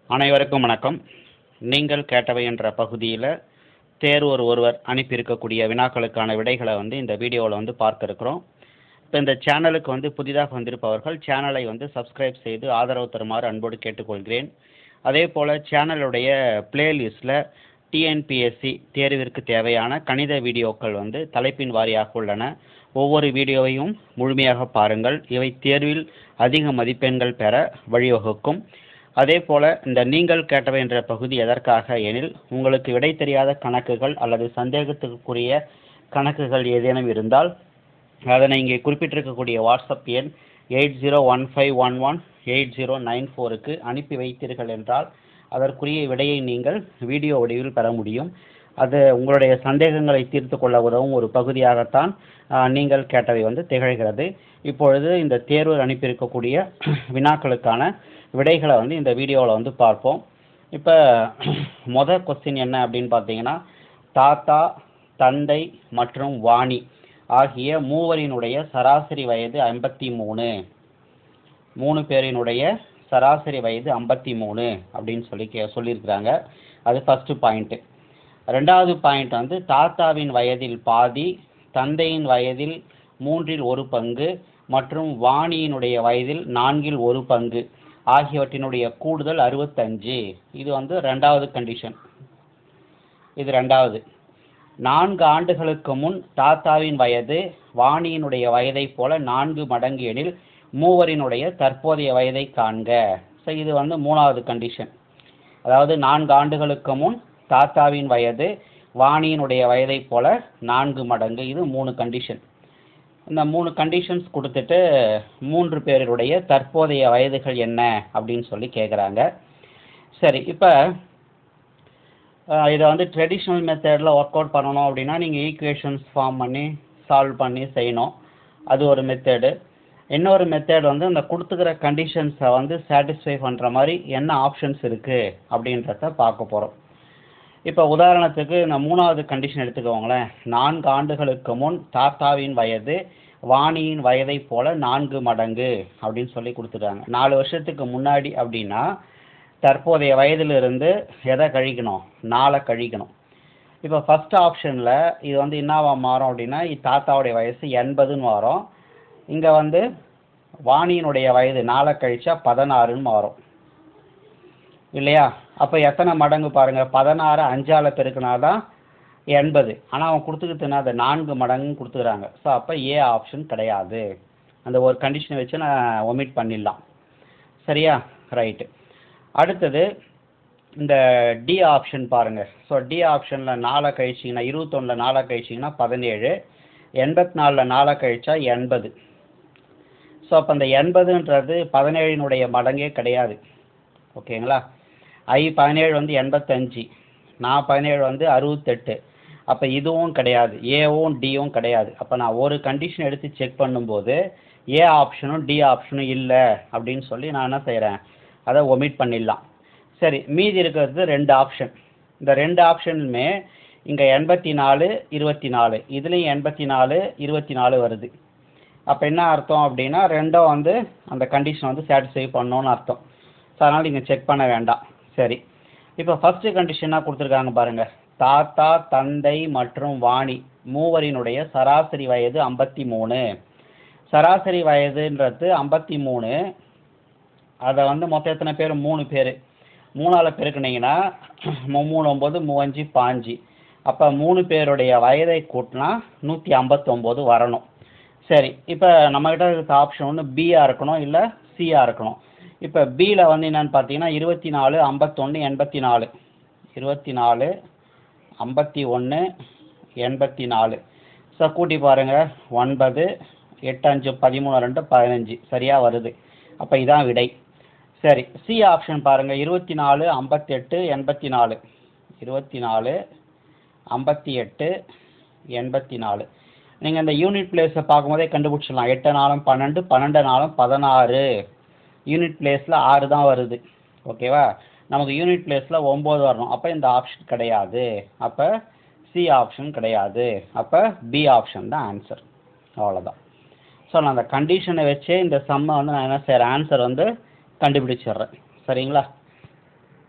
அனைவருக்கும் வணக்கம் நீங்கள் கேட்டவை என்ற பகுதியில் தேர்வோர் ஒருவர் அனுப்பியிருக்கக்கூடிய வினாக்களுக்கான விடைகளை வந்து இந்த வீடியோவில் வந்து பார்க்க இருக்கிறோம் இப்போ இந்த சேனலுக்கு வந்து புதிதாக வந்திருப்பவர்கள் சேனலை வந்து சப்ஸ்கிரைப் செய்து ஆதரவு தருமாறு அன்போடு கேட்டுக்கொள்கிறேன் அதே போல் சேனலுடைய பிளேலிஸ்டில் டிஎன்பிஎஸ்சி தேர்விற்கு தேவையான கணித வீடியோக்கள் வந்து தலைப்பின் வாரியாக உள்ளன ஒவ்வொரு வீடியோவையும் முழுமையாக பாருங்கள் இவை தேர்வில் அதிக மதிப்பெண்கள் பெற வழிவகுக்கும் அதே போல இந்த நீங்கள் கேட்டவை என்ற பகுதி எதற்காக எனில் உங்களுக்கு விடை தெரியாத கணக்குகள் அல்லது சந்தேகத்துக்குரிய கணக்குகள் ஏதேனும் இருந்தால் அதனை இங்கே குறிப்பிட்டிருக்கக்கூடிய வாட்ஸ்அப் எண் eight zero one five one one eight zero nine ஃபோருக்கு அனுப்பி வைத்தீர்கள் என்றால் அதற்குரிய விடையை நீங்கள் வீடியோ வடிவில் பெற முடியும் அது உங்களுடைய சந்தேகங்களை தீர்த்து கொள்ள உதவும் ஒரு பகுதியாகத்தான் ஆஹ், நீங்கள் கேட்டவை வந்து திகழ்கிறது இப்பொழுது இந்த தேர்வு அனுப்பியிருக்கக்கூடிய வினாக்களுக்கான விடைகளை வந்து இந்த வீடியோவில் வந்து பார்ப்போம் இப்போ மொதல் கொஸ்டின் என்ன அப்படின்னு பார்த்தீங்கன்னா தாத்தா தந்தை மற்றும் வாணி ஆகிய மூவரினுடைய சராசரி வயது ஐம்பத்தி மூணு மூணு பேரினுடைய சராசரி வயது ஐம்பத்தி மூணு அப்படின்னு சொல்லி கே சொல்லியிருக்கிறாங்க அது ஃபஸ்ட்டு பாயிண்ட்டு ரெண்டாவது பாயிண்ட் வந்து தாத்தாவின் வயதில் பாதி தந்தையின் வயதில் மூன்றில் ஒரு பங்கு மற்றும் வாணியினுடைய வயதில் நான்கில் ஒரு பங்கு ஆகியவற்றினுடைய கூடுதல் அறுபத்தஞ்சு இது வந்து ரெண்டாவது கண்டிஷன் இது ரெண்டாவது நான்கு ஆண்டுகளுக்கு முன் தாத்தாவின் வயது வாணியினுடைய வயதைப் போல நான்கு மடங்கு எனில் மூவரினுடைய தற்போதைய வயதை காண்க ஸோ இது வந்து மூணாவது கண்டிஷன் அதாவது நான்கு ஆண்டுகளுக்கு முன் தாத்தாவின் வயது வாணியினுடைய வயதைப் போல நான்கு மடங்கு இது மூணு கண்டிஷன் இந்த மூணு கண்டிஷன்ஸ் கொடுத்துட்டு மூன்று பேருடைய தற்போதைய வயதுகள் என்ன அப்படின்னு சொல்லி கேட்குறாங்க சரி இப்போ இதை வந்து ட்ரெடிஷ்னல் மெத்தடில் ஒர்க் அவுட் பண்ணணும் அப்படின்னா நீங்கள் ஈக்குவேஷன்ஸ் ஃபார்ம் பண்ணி சால்வ் பண்ணி செய்யணும் அது ஒரு மெத்தடு இன்னொரு மெத்தட் வந்து இந்த கொடுத்துக்கிற கண்டிஷன்ஸை வந்து சாட்டிஸ்ஃபை பண்ணுற மாதிரி என்ன ஆப்ஷன்ஸ் இருக்குது அப்படின்றத பார்க்க போகிறோம் இப்போ உதாரணத்துக்கு இந்த மூணாவது கண்டிஷன் எடுத்துக்கோங்களேன் நான்கு ஆண்டுகளுக்கு முன் தாத்தாவின் வயது வாணியின் வயதைப் போல நான்கு மடங்கு அப்படின்னு சொல்லி கொடுத்துட்டாங்க நாலு வருஷத்துக்கு முன்னாடி அப்படின்னா தற்போதைய வயதிலிருந்து எதை கழிக்கணும் நாலை கழிக்கணும் இப்போ ஃபஸ்ட் ஆப்ஷனில் இது வந்து என்னவா மாறும் அப்படின்னா இ- தாத்தாவுடைய வயசு எண்பதுன்னு மாறும் இங்கே வந்து வாணியினுடைய வயது நாலை கழிச்சா பதினாறுன்னு மாறும் இல்லையா அப்போ எத்தனை மடங்கு பாருங்கள் பதினாறு அஞ்சால் பெருக்கினா தான் எண்பது ஆனால் அவன் கொடுத்துக்கிட்டு அது நான்கு மடங்கு கொடுத்துக்கிறாங்க ஸோ அப்போ ஏ ஆப்ஷன் கிடையாது அந்த ஒரு கண்டிஷனை வச்சு நான் ஒமிட் பண்ணிடலாம் சரியா ரைட்டு அடுத்தது இந்த டி ஆப்ஷன் பாருங்கள் ஸோ டி ஆப்ஷனில் நாலை கழிச்சிங்கன்னா இருபத்தொன்னில் நாலை கழிச்சிங்கன்னா பதினேழு எண்பத்தி நாலில் நாலை கழிச்சா எண்பது ஸோ அப்போ அந்த எண்பதுன்றது பதினேழினுடைய மடங்கே கிடையாது ஓகேங்களா ஐ பதினேழு வந்து எண்பத்தஞ்சு நான் பதினேழு வந்து அறுபத்தெட்டு அப்போ இதுவும் கிடையாது ஏவும் டியும் கிடையாது அப்போ நான் ஒரு கண்டிஷன் எடுத்து செக் பண்ணும்போது ஏ ஆப்ஷனும் டி ஆப்ஷனும் இல்லை அப்படின்னு சொல்லி நான் என்ன செய்கிறேன் அதை ஒமிட் பண்ணிடலாம் சரி மீதி இருக்கிறது ரெண்டு ஆப்ஷன் இந்த ரெண்டு ஆப்ஷனுமே இங்கே எண்பத்தி நாலு இருபத்தி நாலு இதுலேயும் எண்பத்தி நாலு இருபத்தி நாலு வருது அப்போ என்ன அர்த்தம் அப்படின்னா ரெண்டும் வந்து அந்த கண்டிஷன் வந்து சாட்டிஸ்ஃபை பண்ணணும்னு அர்த்தம் ஸோ அதனால் நீங்கள் செக் பண்ண வேண்டாம் சரி இப்போ ஃபஸ்ட்டு கண்டிஷனாக கொடுத்துருக்காங்க பாருங்கள் தாத்தா தந்தை மற்றும் வாணி மூவரினுடைய சராசரி வயது ஐம்பத்தி மூணு சராசரி வயதுன்றது ஐம்பத்தி மூணு அதை வந்து மொத்தம் எத்தனை பேர் மூணு பேர் மூணால் பெருக்குனீங்கன்னா மூ- மூணு ஒம்பது மூவஞ்சு பாஞ்சு அப்போ மூணு பேருடைய வயதை கூட்டினா நூற்றி ஐம்பத்தொம்போது வரணும் சரி இப்போ நம்மக்கிட்ட இருக்க ஆப்ஷன் ஒன்று பியாக இருக்கணும் இல்லை சியாக இருக்கணும் இப்போ பியில் வந்து என்னன்னு பார்த்தீங்கன்னா இருபத்தி நாலு ஐம்பத்தொன்று எண்பத்தி நாலு இருபத்தி நாலு ஐம்பத்தி ஒன்று எண்பத்தி நாலு ஸோ கூட்டி பாருங்கள் ஒன்பது எட்டு அஞ்சு பதிமூணு ரெண்டு பதினஞ்சு சரியாக வருது அப்போ இதான் விடை சரி சி ஆப்ஷன் பாருங்கள் இருபத்தி நாலு ஐம்பத்தெட்டு எண்பத்தி நாலு இருபத்தி நாலு ஐம்பத்தி எட்டு எண்பத்தி நாலு நீங்கள் இந்த யூனிட் பிளேஸை பார்க்கும்போதே கண்டுபிடிச்சிடலாம் எட்டு நாளும் பன்னெண்டு பன்னெண்டு நாளும் பதினாறு யூனிட் பிளேஸில் ஆறு தான் வருது ஓகேவா நமக்கு யூனிட் பிளேஸில் ஒம்பது வரணும் அப்போ இந்த ஆப்ஷன் கிடையாது அப்போ சி ஆப்ஷன் கிடையாது அப்போ பி ஆப்ஷன் தான் ஆன்சர் அவ்வளோதான் ஸோ நான் அந்த கண்டிஷனை வச்சே இந்த சம்மை வந்து நான் என்ன செய்கிறேன் ஆன்சர் வந்து கண்டுபிடிச்சிடுறேன் சரிங்களா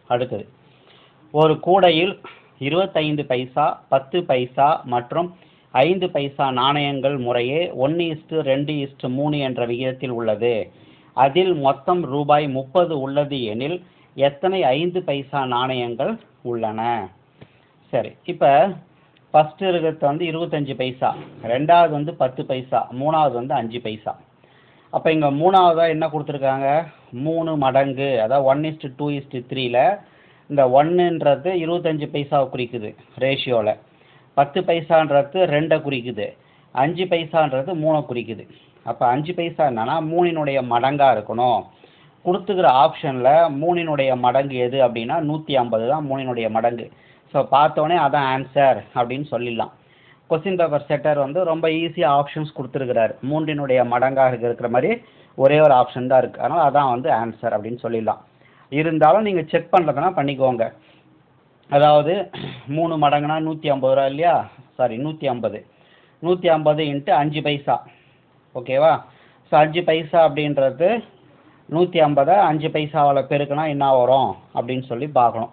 அடுத்தது ஒரு கூடையில் இருபத்தைந்து பைசா பத்து பைசா மற்றும் ஐந்து பைசா நாணயங்கள் முறையே ஒன்று இஸ்டு ரெண்டு இஸ்டு மூணு என்ற விகிதத்தில் உள்ளது அதில் மொத்தம் ரூபாய் முப்பது உள்ளது எனில் எத்தனை ஐந்து பைசா நாணயங்கள் உள்ளன சரி இப்போ ஃபஸ்ட்டு இருக்கிறது வந்து இருபத்தஞ்சி பைசா ரெண்டாவது வந்து பத்து பைசா மூணாவது வந்து அஞ்சு பைசா அப்போ இங்கே மூணாவதாக என்ன கொடுத்துருக்காங்க மூணு மடங்கு அதாவது ஒன் இஸ்டு டூ இஸ்டு த்ரீல இந்த ஒன்றுன்றது இருபத்தஞ்சி பைசாவை குறிக்குது ரேஷியோவில் பத்து பைசான்றது ரெண்டை குறிக்குது அஞ்சு பைசான்றது மூணை குறிக்குது அப்போ அஞ்சு பைசா என்னன்னா மூணினுடைய மடங்காக இருக்கணும் கொடுத்துக்கிற ஆப்ஷனில் மூணினுடைய மடங்கு எது அப்படின்னா நூற்றி ஐம்பது தான் மூணினுடைய மடங்கு ஸோ பார்த்தோன்னே அதான் ஆன்சர் அப்படின்னு சொல்லிடலாம் கொஸ்டின் பேப்பர் செட்டர் வந்து ரொம்ப ஈஸியாக ஆப்ஷன்ஸ் கொடுத்துருக்கிறாரு மூன்றினுடைய மடங்காக இருக்கிற மாதிரி ஒரே ஒரு ஆப்ஷன் தான் இருக்குது அதனால் அதான் வந்து ஆன்சர் அப்படின்னு சொல்லிடலாம் இருந்தாலும் நீங்கள் செக் பண்ணுறதுனா பண்ணிக்கோங்க அதாவது மூணு மடங்குனா நூற்றி ஐம்பது ரூபா இல்லையா சாரி நூற்றி ஐம்பது நூற்றி ஐம்பது இன்ட்டு அஞ்சு பைசா ஓகேவா ஸோ அஞ்சு பைசா அப்படின்றது நூற்றி ஐம்பதை அஞ்சு பைசாவில் பெருக்குனா என்ன வரும் அப்படின்னு சொல்லி பார்க்கணும்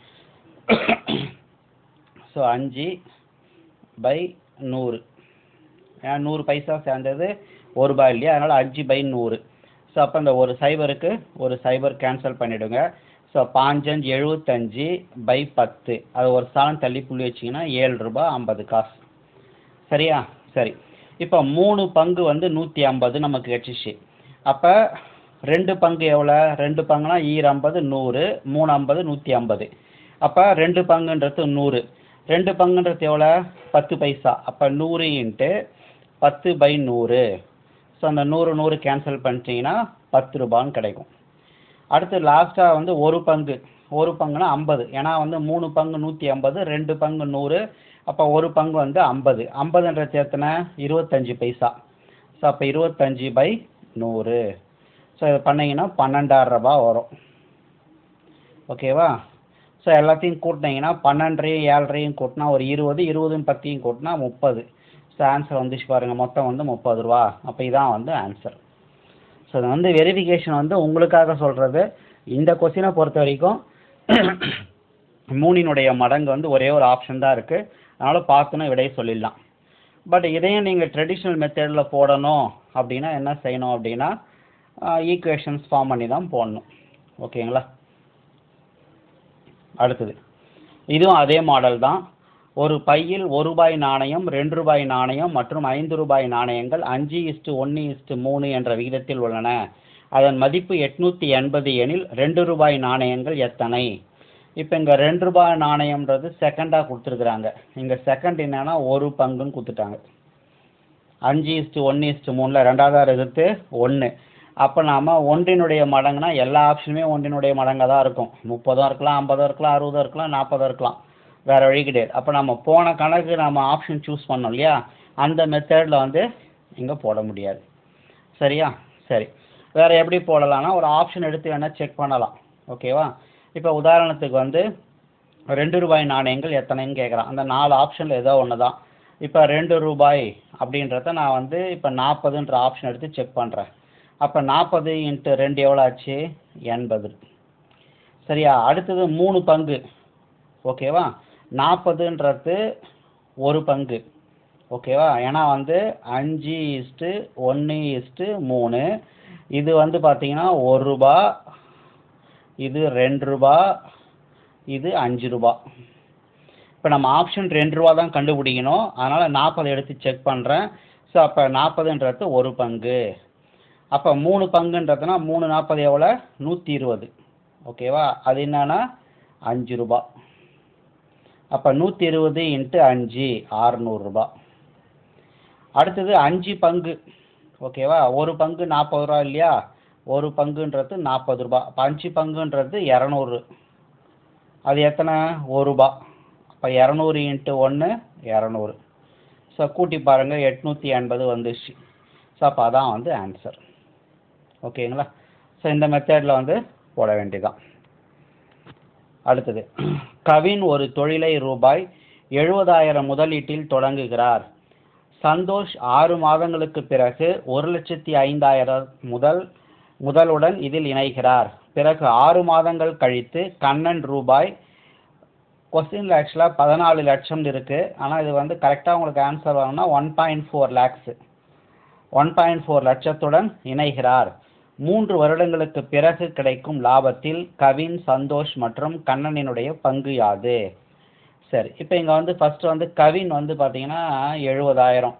ஸோ அஞ்சு பை நூறு ஏன்னா நூறு பைசா சேர்ந்தது ஒரு ரூபாய் இல்லையா அதனால் அஞ்சு பை நூறு ஸோ அப்போ இந்த ஒரு சைபருக்கு ஒரு சைபர் கேன்சல் பண்ணிவிடுங்க ஸோ பாஞ்சஞ்சு எழுபத்தஞ்சு பை பத்து அது ஒரு ஸ்தானம் தள்ளி புள்ளி வச்சிங்கன்னா ஏழு ரூபாய் ஐம்பது காசு சரியா சரி இப்போ மூணு பங்கு வந்து நூற்றி ஐம்பது நமக்கு கிடச்சிச்சு அப்போ ரெண்டு பங்கு எவ்வளோ ரெண்டு பங்குனா ஈர் ஐம்பது நூறு மூணு ஐம்பது நூற்றி ஐம்பது அப்போ ரெண்டு பங்குன்றது நூறு ரெண்டு பங்குன்றது எவ்வளோ பத்து பைசா அப்போ நூறு இன்ட்டு பத்து பை நூறு ஸோ அந்த நூறு நூறு கேன்சல் பண்ணிட்டீங்கன்னா பத்து ரூபான்னு கிடைக்கும் அடுத்து லாஸ்ட்டாக வந்து ஒரு பங்கு ஒரு பங்குனா ஐம்பது ஏன்னா வந்து மூணு பங்கு நூற்றி ஐம்பது ரெண்டு பங்கு நூறு அப்போ ஒரு பங்கு வந்து ஐம்பது ஐம்பதுன்ற சேர்த்தனை இருபத்தஞ்சி பைசா ஸோ அப்போ இருபத்தஞ்சி பை நூறு ஸோ இது பண்ணிங்கன்னா பன்னெண்டாயிரம் ரூபாய் வரும் ஓகேவா ஸோ எல்லாத்தையும் கூட்டினீங்கன்னா பன்னெண்டரையும் ஏழரையும் கூட்டினா ஒரு இருபது இருபதும் பத்தையும் கூட்டினா முப்பது ஸோ ஆன்சர் வந்துச்சு பாருங்கள் மொத்தம் வந்து முப்பது ரூபா அப்போ இதான் வந்து ஆன்சர் ஸோ இது வந்து வெரிஃபிகேஷன் வந்து உங்களுக்காக சொல்கிறது இந்த கொஸ்டினை பொறுத்த வரைக்கும் மூணினுடைய மடங்கு வந்து ஒரே ஒரு ஆப்ஷன் தான் இருக்குது அதனால் பார்த்தோன்னா விடையை சொல்லிடலாம் பட் இதையும் நீங்கள் ட்ரெடிஷ்னல் மெத்தடில் போடணும் அப்படின்னா என்ன செய்யணும் அப்படின்னா ஈக்குவேஷன்ஸ் ஃபார்ம் பண்ணி தான் போடணும் ஓகேங்களா அடுத்தது இதுவும் அதே மாடல் தான் ஒரு பையில் ஒரு ரூபாய் நாணயம் ரெண்டு ரூபாய் நாணயம் மற்றும் ஐந்து ரூபாய் நாணயங்கள் அஞ்சு இஸ்டு ஒன்று இஸ்டு மூணு என்ற விகிதத்தில் உள்ளன அதன் மதிப்பு எட்நூற்றி எண்பது எனில் ரெண்டு ரூபாய் நாணயங்கள் எத்தனை இப்போ இங்கே ரெண்டு ரூபாய் நாணயம்ன்றது செகண்டாக கொடுத்துருக்குறாங்க இங்கே செகண்ட் என்னன்னா ஒரு பங்குன்னு கொடுத்துட்டாங்க அஞ்சு இஸ்டு ஒன்று இஸ்டு மூணில் ரெண்டாவதாக இருக்கிறது ஒன்று அப்போ நாம் ஒன்றினுடைய மடங்குனா எல்லா ஆப்ஷனுமே ஒன்றினுடைய மடங்காக தான் இருக்கும் முப்பதும் இருக்கலாம் ஐம்பதும் இருக்கலாம் அறுபதும் இருக்கலாம் நாற்பதும் இருக்கலாம் வேறு வழி கிடையாது அப்போ நம்ம போன கணக்கு நம்ம ஆப்ஷன் சூஸ் பண்ணோம் இல்லையா அந்த மெத்தடில் வந்து இங்கே போட முடியாது சரியா சரி வேறு எப்படி போடலாம்னா ஒரு ஆப்ஷன் எடுத்து வேணால் செக் பண்ணலாம் ஓகேவா இப்போ உதாரணத்துக்கு வந்து ரெண்டு ரூபாய் நாணயங்கள் எத்தனைன்னு கேட்குறான் அந்த நாலு ஆப்ஷனில் ஏதோ ஒன்று தான் இப்போ ரெண்டு ரூபாய் அப்படின்றத நான் வந்து இப்போ நாற்பதுன்ற ஆப்ஷன் எடுத்து செக் பண்ணுறேன் அப்போ நாற்பது இன்ட்டு ரெண்டு எவ்வளோ ஆச்சு எண்பது சரியா அடுத்தது மூணு பங்கு ஓகேவா நாற்பதுன்றது ஒரு பங்கு ஓகேவா ஏன்னா வந்து அஞ்சு இஸ்ட்டு ஒன்று இஸ்ட்டு மூணு இது வந்து பார்த்தீங்கன்னா ஒரு ரூபா இது ரெண்டு ரூபா இது அஞ்சு ரூபா இப்போ நம்ம ஆப்ஷன் ரெண்டு ரூபா தான் கண்டுபிடிக்கணும் அதனால் நாற்பது எடுத்து செக் பண்ணுறேன் ஸோ அப்போ நாற்பதுன்றது ஒரு பங்கு அப்போ மூணு பங்குன்றதுனா மூணு நாற்பது எவ்வளோ நூற்றி இருபது ஓகேவா அது என்னன்னா அஞ்சு ரூபா அப்போ நூற்றி இருபது இன்ட்டு அஞ்சு ஆறுநூறுபா அடுத்தது அஞ்சு பங்கு ஓகேவா ஒரு பங்கு நாற்பது ரூபா இல்லையா ஒரு பங்குன்றது நாற்பது ரூபா அப்போ அஞ்சு பங்குன்றது இரநூறு அது எத்தனை ஒரு ரூபா அப்போ இரநூறு இன்ட்டு ஒன்று இரநூறு ஸோ கூட்டி பாருங்கள் எட்நூற்றி எண்பது வந்துருச்சு ஸோ அப்போ அதான் வந்து ஆன்சர் ஓகேங்களா ஸோ இந்த மெத்தடில் வந்து போட வேண்டியதான் அடுத்தது கவின் ஒரு தொழிலை ரூபாய் எழுபதாயிரம் முதலீட்டில் தொடங்குகிறார் சந்தோஷ் ஆறு மாதங்களுக்கு பிறகு ஒரு லட்சத்தி ஐந்தாயிரம் முதல் முதலுடன் இதில் இணைகிறார் பிறகு ஆறு மாதங்கள் கழித்து கண்ணன் ரூபாய் கொஸ்டினில் ஆக்சுவலாக பதினாலு லட்சம் இருக்குது ஆனால் இது வந்து கரெக்டாக உங்களுக்கு ஆன்சர் வரணும்னா one point four lakhs one point four லட்சத்துடன் இணைகிறார் மூன்று வருடங்களுக்கு பிறகு கிடைக்கும் லாபத்தில் கவின் சந்தோஷ் மற்றும் கண்ணனினுடைய பங்கு யாது சரி இப்போ இங்கே வந்து ஃபர்ஸ்ட் வந்து கவின் வந்து பார்த்தீங்கன்னா எழுபதாயிரம்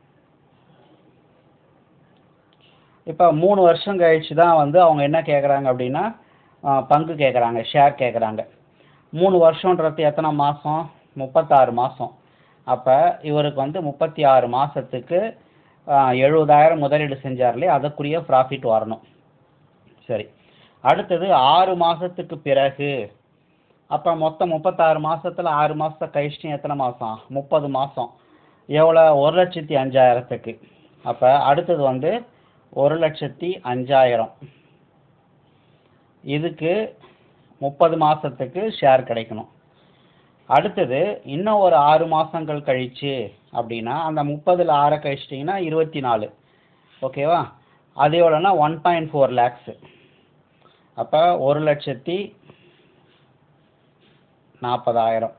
இப்போ மூணு வருஷம் கழிச்சு தான் வந்து அவங்க என்ன கேட்குறாங்க அப்படின்னா ஆ, பங்கு கேட்குறாங்க ஷேர் கேட்குறாங்க மூணு வருஷன்றது எத்தனை மாதம் முப்பத்தாறு மாதம் அப்போ இவருக்கு வந்து முப்பத்தி ஆறு மாதத்துக்கு எழுபதாயிரம் முதலீடு செஞ்சார் இல்லையா அதுக்குரிய ப்ராஃபிட் வரணும் சரி அடுத்தது ஆறு மாதத்துக்கு பிறகு அப்போ மொத்தம் முப்பத்தாறு மாசத்துல ஆறு மாதத்தை கழிச்சுட்டு எத்தனை மாதம் முப்பது மாதம் எவ்வளோ ஒரு லட்சத்தி அஞ்சாயிரத்துக்கு அப்போ அடுத்தது வந்து ஒரு லட்சத்தி அஞ்சாயிரம் இதுக்கு முப்பது மாதத்துக்கு ஷேர் கிடைக்கணும் அடுத்தது இன்னும் ஒரு ஆறு மாதங்கள் கழிச்சு அப்படின்னா அந்த முப்பதில் ஆறை கழிச்சிட்டிங்கன்னா இருபத்தி நாலு ஓகேவா அது எவ்வளோன்னா ஒன் பாயிண்ட் ஃபோர் லேக்ஸு அப்போ ஒரு லட்சத்தி நாற்பதாயிரம்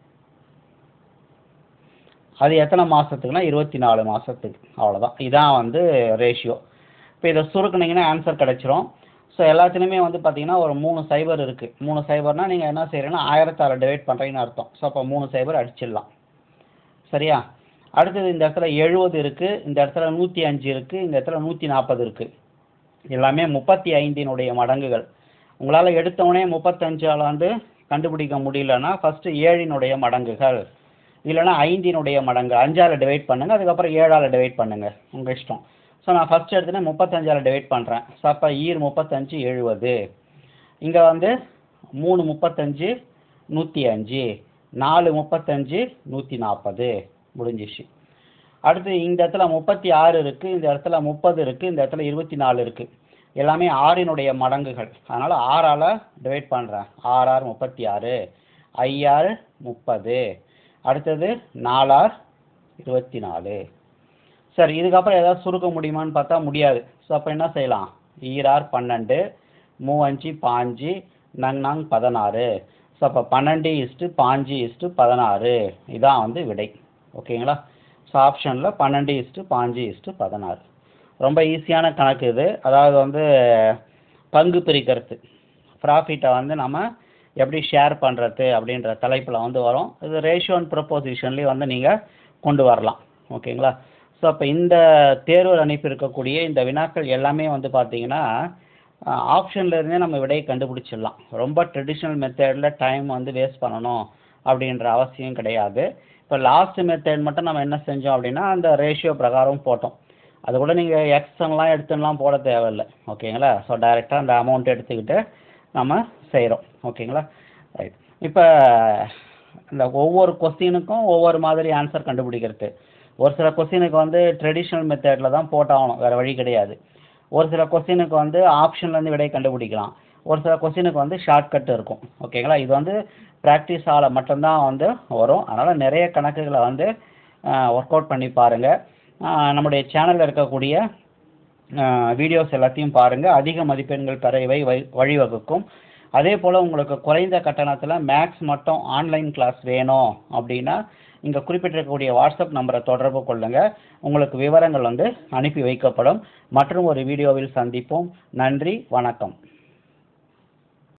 அது எத்தனை மாதத்துக்குனா இருபத்தி நாலு மாதத்துக்கு அவ்வளோதான் இதான் வந்து ரேஷியோ இப்போ இதை சுருக்குனீங்கன்னா ஆன்சர் கிடச்சிரும் ஸோ எல்லாத்துலேயுமே வந்து பார்த்தீங்கன்னா ஒரு மூணு சைபர் இருக்குது மூணு சைபர்னால் நீங்கள் என்ன செய்கிறீங்கன்னா ஆயிரத்தால் டிவைட் பண்ணுறீங்கன்னு அர்த்தம் ஸோ அப்போ மூணு சைபர் அடிச்சிடலாம் சரியா அடுத்தது இந்த இடத்துல எழுபது இருக்குது இந்த இடத்துல நூற்றி அஞ்சு இருக்குது இந்த இடத்துல நூற்றி நாற்பது இருக்குது எல்லாமே முப்பத்தி ஐந்தினுடைய மடங்குகள் உங்களால் எடுத்தவொடனே முப்பத்தஞ்சால் வந்து கண்டுபிடிக்க முடியலன்னா ஃபஸ்ட்டு ஏழினுடைய மடங்குகள் இல்லைன்னா ஐந்தினுடைய மடங்கு அஞ்சால் டிவைட் பண்ணுங்கள் அதுக்கப்புறம் ஏழால் டிவைட் பண்ணுங்கள் உங்கள் இஷ்டம் ஸோ நான் ஃபஸ்ட் எடுத்துனா முப்பத்தஞ்சால் டிவைட் பண்ணுறேன் ஸோ அப்போ ஈர் முப்பத்தஞ்சு எழுபது இங்கே வந்து மூணு முப்பத்தஞ்சு நூற்றி அஞ்சு நாலு முப்பத்தஞ்சு நூற்றி நாற்பது முடிஞ்சிச்சு அடுத்து இந்த இடத்துல முப்பத்தி ஆறு இருக்குது இந்த இடத்துல முப்பது இருக்குது இந்த இடத்துல இருபத்தி நாலு இருக்குது எல்லாமே ஆறினுடைய மடங்குகள் அதனால் ஆறால் டிவைட் பண்ணுறேன் ஆறார் முப்பத்தி ஆறு ஐஆர் முப்பது அடுத்தது நாலார் இருபத்தி நாலு சரி இதுக்கப்புறம் ஏதாவது சுருக்க முடியுமான்னு பார்த்தா முடியாது ஸோ அப்போ என்ன செய்யலாம் ஈரார் பன்னெண்டு மூவஞ்சு பாஞ்சு நன்னாங் பதினாறு ஸோ அப்போ பன்னெண்டு இஸ்ட்டு பாஞ்சு இஸ்ட்டு பதினாறு இதான் வந்து விடை ஓகேங்களா ஸோ ஆப்ஷனில் பன்னெண்டு இஸ்ட்டு பாஞ்சு இஸ்ட்டு பதினாறு ரொம்ப ஈஸியான கணக்கு இது அதாவது வந்து பங்கு பிரிக்கிறது ப்ராஃபிட்டை வந்து நம்ம எப்படி ஷேர் பண்ணுறது அப்படின்ற தலைப்பில் வந்து வரும் இது ரேஷியோ அண்ட் ப்ரொப்போசிஷன்லேயும் வந்து நீங்கள் கொண்டு வரலாம் ஓகேங்களா ஸோ அப்போ இந்த தேர்வில் அனுப்பியிருக்கக்கூடிய இந்த வினாக்கள் எல்லாமே வந்து பார்த்தீங்கன்னா ஆப்ஷனில் இருந்தே நம்ம விடையை கண்டுபிடிச்சிடலாம் ரொம்ப ட்ரெடிஷ்னல் மெத்தடில் டைம் வந்து வேஸ்ட் பண்ணணும் அப்படின்ற அவசியம் கிடையாது இப்போ லாஸ்ட் மெத்தட் மட்டும் நம்ம என்ன செஞ்சோம் அப்படின்னா அந்த ரேஷியோ பிரகாரம் போட்டோம் அது கூட நீங்கள் எக்ஸ்எல்லாம் எடுத்துலாம் போட தேவையில்லை ஓகேங்களா ஸோ டைரெக்டாக அந்த அமௌண்ட் எடுத்துக்கிட்டு நம்ம செய்கிறோம் ஓகேங்களா ரைட் இப்போ இந்த ஒவ்வொரு கொஸ்டினுக்கும் ஒவ்வொரு மாதிரி ஆன்சர் கண்டுபிடிக்கிறது ஒரு சில கொஸ்டினுக்கு வந்து ட்ரெடிஷ்னல் மெத்தடில் தான் போட்டாகணும் வேறு வழி கிடையாது ஒரு சில கொஸ்டினுக்கு வந்து ஆப்ஷன்லேருந்து விடை கண்டுபிடிக்கலாம் ஒரு சில கொஸ்டினுக்கு வந்து ஷார்ட்கட் இருக்கும் ஓகேங்களா இது வந்து ப்ராக்டிஸ் ஆல மட்டும்தான் வந்து வரும் அதனால் நிறைய கணக்குகளை வந்து ஒர்க் அவுட் பண்ணி பாருங்கள் நம்முடைய சேனலில் இருக்கக்கூடிய வீடியோஸ் எல்லாத்தையும் பாருங்கள் அதிக மதிப்பெண்கள் பெற இவை வை- வழிவகுக்கும் அதே போல் உங்களுக்கு குறைந்த கட்டணத்தில் மேக்ஸ் மட்டும் ஆன்லைன் கிளாஸ் வேணும் அப்படின்னா இங்கே குறிப்பிட்டிருக்கக்கூடிய வாட்ஸ்அப் நம்பரை தொடர்பு கொள்ளுங்கள் உங்களுக்கு விவரங்கள் வந்து அனுப்பி வைக்கப்படும் மற்றும் ஒரு வீடியோவில் சந்திப்போம் நன்றி வணக்கம்